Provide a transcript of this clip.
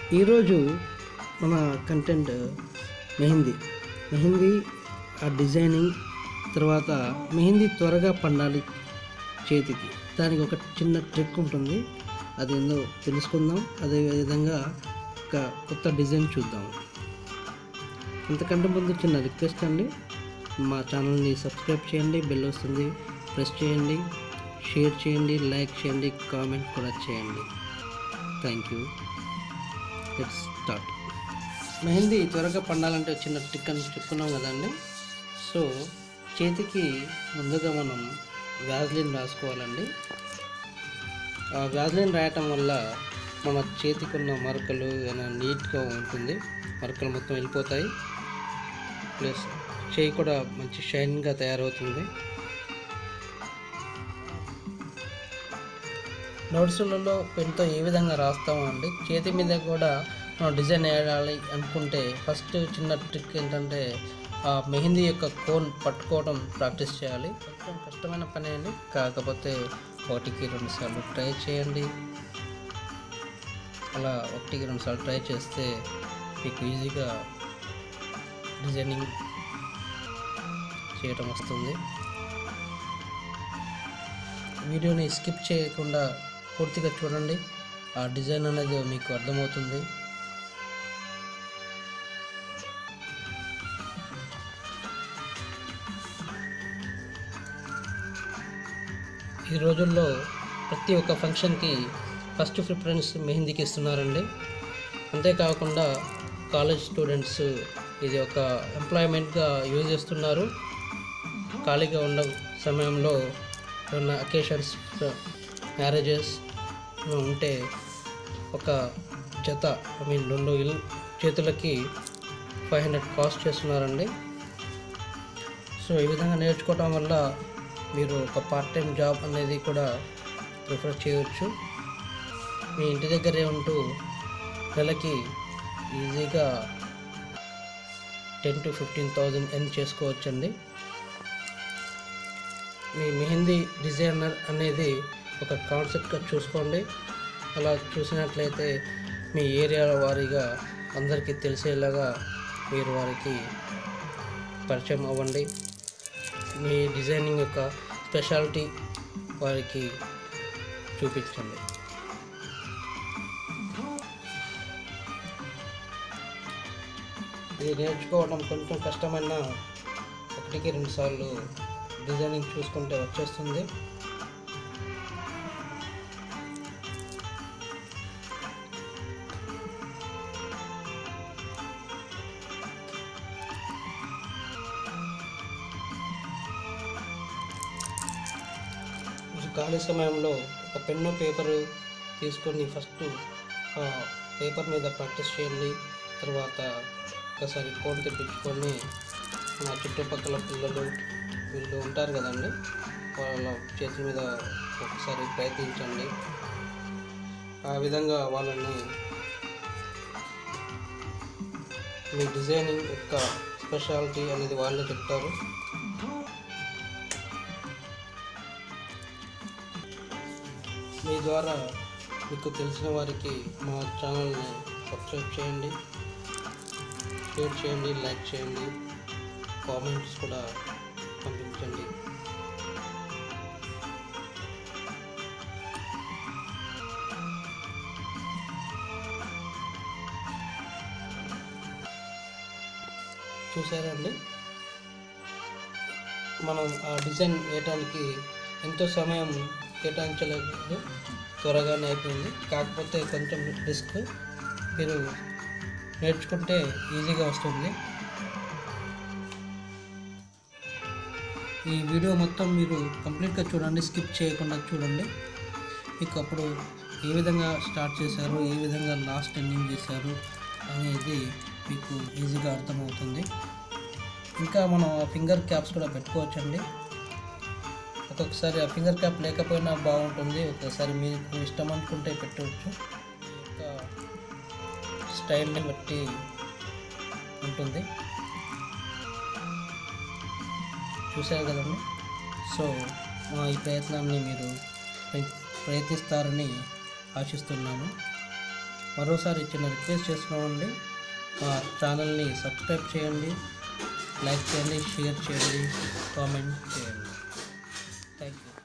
ఈరోజు మన కంటెంట్ మెహందీ మెహందీ ఆ డిజైనింగ్ తర్వాత మెహందీ త్వరగా పండాలి చేతికి దానికి ఒక చిన్న ట్రిక్ ఉంటుంది అది ఏందో తెలుసుకుందాం అదే విధంగా ఒక కొత్త డిజైన్ చూద్దాం అంతకంటే ముందు చిన్న రిక్వెస్ట్ అండి మా ఛానల్ని సబ్స్క్రైబ్ చేయండి బెల్ వస్తుంది ప్రెస్ చేయండి షేర్ చేయండి లైక్ చేయండి కామెంట్ కూడా చేయండి thank you let's start mehndi త్వరగా పండాలంటే చిన్న ట్రిక్ అని చెప్పుకున్నాం కదండి సో చేతికి ముందుగా మనం వ్యాజ్లిన్ రాసుకోవాలండి ఆ వ్యాజ్లిన్ రాయటం వల్ల మన చేతికి ఉన్న మరకలు ఏమైనా నీట్గా ఉంటుంది మరకలు మొత్తం వెళ్ళిపోతాయి ప్లస్ చేయి కూడా మంచి షైన్గా తయారవుతుంది నోట్స్లలో పెన్తో ఏ విధంగా రాస్తామో అండి చేతి మీద కూడా మనం డిజైన్ వేయాలి అనుకుంటే ఫస్ట్ చిన్న ట్రిక్ ఏంటంటే ఆ మెహందీ యొక్క కోన్ పట్టుకోవడం ప్రాక్టీస్ చేయాలి కొంచెం కష్టమైన పని అండి కాకపోతే ఒకటికి రెండు సార్లు ట్రై చేయండి అలా ఒకటికి రెండు సార్లు ట్రై చేస్తే మీకు ఈజీగా డిజైనింగ్ చేయటం వస్తుంది వీడియోని స్కిప్ చేయకుండా పూర్తిగా చూడండి ఆ డిజైన్ అనేది మీకు అర్థమవుతుంది ఈ రోజుల్లో ప్రతి ఒక్క ఫంక్షన్కి ఫస్ట్ ప్రిఫరెన్స్ మెహందీకి ఇస్తున్నారండి అంతేకాకుండా కాలేజ్ స్టూడెంట్స్ ఇది ఒక ఎంప్లాయ్మెంట్గా యూజ్ చేస్తున్నారు ఖాళీగా ఉన్న సమయంలో ఏమన్నా అకేషన్స్ మ్యారేజెస్ ఉంటే ఒక జత ఐ మీన్ రెండు ఇల్ చేతులకి ఫైవ్ హండ్రెడ్ కాస్ట్ చేస్తున్నారండి సో ఈ విధంగా నేర్చుకోవటం వల్ల మీరు ఒక పార్ట్ టైం జాబ్ అనేది కూడా ప్రిఫర్ చేయవచ్చు మీ ఇంటి దగ్గరే ఉంటూ నెలకి ఈజీగా ten to fifteen thousand earn చేసుకోవచ్చండి మీ మెహందీ డిజైనర్ అనేది ఒక కాన్సెప్ట్గా చూసుకోండి అలా చూసినట్లయితే మీ ఏరియా వారీగా అందరికీ తెలిసేలాగా మీరు వారికి పరిచయం అవ్వండి మీ డిజైనింగ్ యొక్క స్పెషాలిటీ వారికి చూపించండి ఇది నేర్చుకోవడం కొంచెం కష్టమైన ఒకటికి రెండు సార్లు డిజైనింగ్ చూసుకుంటే వచ్చేస్తుంది మీరు ఖాళీ సమయంలో ఒక పెన్ను పేపరు తీసుకొని ఫస్ట్ పేపర్ మీద ప్రాక్టీస్ చేయండి తర్వాత ఒకసారి కోన్ తెప్పించుకొని మా చుట్టుపక్కల పిల్లలు వీళ్ళు ఉంటారు కదండి వాళ్ళ చేతుల మీద ఒకసారి ప్రయత్నించండి ఆ విధంగా వాళ్ళని మీ డిజైనింగ్ యొక్క స్పెషాలిటీ అనేది వాళ్ళే చెప్తారు మీ ద్వారా మీకు తెలిసిన వారికి మా ఛానల్ని సబ్స్క్రైబ్ చేయండి షేర్ చేయండి లైక్ చేయండి కామెంట్స్ కూడా పంపించండి చూసారండి మనం ఆ డిజైన్ వేయటానికి ఎంతో సమయం కేటాయించలేదు త్వరగానే అయిపోయింది కాకపోతే కొంచెం రిస్క్ మీరు నేర్చుకుంటే ఈజీగా వస్తుంది ఈ వీడియో మొత్తం మీరు కంప్లీట్గా చూడండి స్కిప్ చేయకుండా చూడండి మీకు అప్పుడు ఏ విధంగా స్టార్ట్ చేశారు ఏ విధంగా లాస్ట్ ఎండింగ్ చేశారు అనేది మీకు ఈజీగా అర్థమవుతుంది ఇంకా మనం ఫింగర్ క్యాప్స్ కూడా పెట్టుకోవచ్చండి ఒక్కొక్కసారి ఆ ఫింగర్ క్యాప్ లేకపోయినా బాగుంటుంది ఒక్కొక్కసారి మీకు ఇష్టం అనుకుంటే పెట్టవచ్చు ఇంకా స్టైల్ని బట్టి ఉంటుంది చూశారు కదండి సో మా ఈ ప్రయత్నాన్ని మీరు ప్రయ- ప్రయత్నిస్తారని ఆశిస్తున్నాను మరోసారి చిన్న రిక్వెస్ట్ చేస్తున్నామండి మా ఛానల్ని సబ్స్క్రైబ్ చేయండి లైక్ చేయండి షేర్ చేయండి కామెంట్ చేయండి థ్యాంక్ యూ